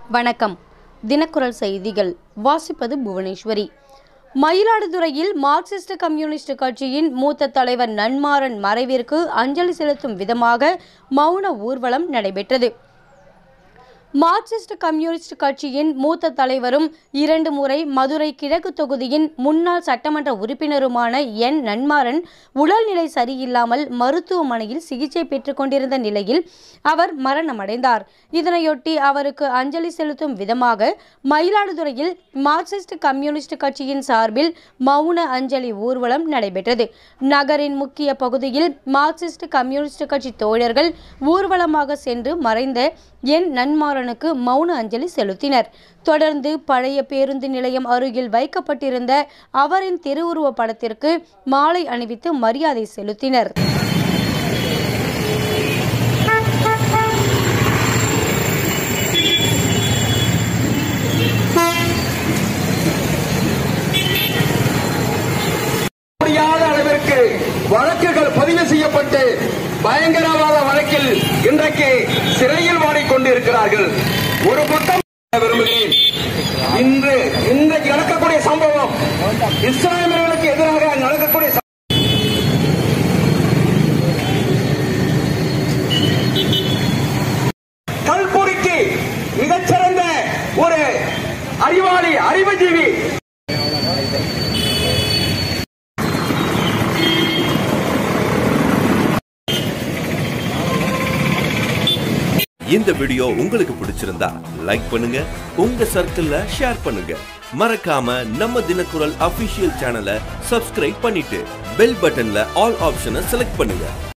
வணக்கம் தினக்குரல் செய்திகள் வாசிப்பது புவனேஸ்வரி மயிலாடுதுறையில் மார்க்சிஸ்ட் கம்யூனிஸ்ட் கட்சியின் மூத்த தலைவர் நன்மாறன் மறைவிற்கு அஞ்சலி செலுத்தும் விதமாக மௌன ஊர்வலம் நடைபெற்றது மார்க்சிஸ்ட் கம்யூனிஸ்ட் கட்சியின் மூத்த தலைவரும் இரண்டு முறை மதுரை கிழக்கு தொகுதியின் முன்னாள் சட்டமன்ற உறுப்பினருமான என் நன்மாறன் உடல்நிலை சரியில்லாமல் மருத்துவமனையில் சிகிச்சை பெற்றுக் கொண்டிருந்த நிலையில் அவர் மரணமடைந்தார் இதனையொட்டி அவருக்கு அஞ்சலி செலுத்தும் விதமாக மயிலாடுதுறையில் மார்க்சிஸ்ட் கம்யூனிஸ்ட் கட்சியின் சார்பில் மௌன அஞ்சலி ஊர்வலம் நடைபெற்றது நகரின் முக்கிய பகுதியில் மார்க்சிஸ்ட் கம்யூனிஸ்ட் கட்சி தோழர்கள் ஊர்வலமாக சென்று மறைந்த என் நன்மாறனுக்கு மௌன அஞ்சலி செலுத்தினர் தொடர்ந்து பழைய பேருந்து நிலையம் அருகில் வைக்கப்பட்டிருந்த அவரின் திருவுருவ படத்திற்கு மாலை அணிவித்து மரியாதை செலுத்தினர் முடியாத அளவிற்கு வழக்குகள் பதிவு செய்யப்பட்டு பயங்கரவாத வழக்கில் இன்றைக்கு சிறையில் வாடிக்கொண்டிருக்கிறார்கள் ஒரு குற்றம் விரும்புகிறேன் இன்று இன்றைக்கு நடக்கக்கூடிய சம்பவம் இஸ்லாமியர்களுக்கு எதிராக நடக்கக்கூடிய சம்பவம். கல்புரிக்கு மிகச்சிறந்த ஒரு அறிவாளி அறிவுஜீவி இந்த வீடியோ உங்களுக்கு பிடிச்சிருந்தா லைக் பண்ணுங்க உங்க சர்க்கிள்ல ஷேர் பண்ணுங்க மறக்காம நம்ம தினக்குரல் அபிஷியல் சேனலை சப்ஸ்கிரைப் பண்ணிட்டு பெல் பட்டன்ல ஆல் ஆப்ஷனை செலக்ட் பண்ணுங்க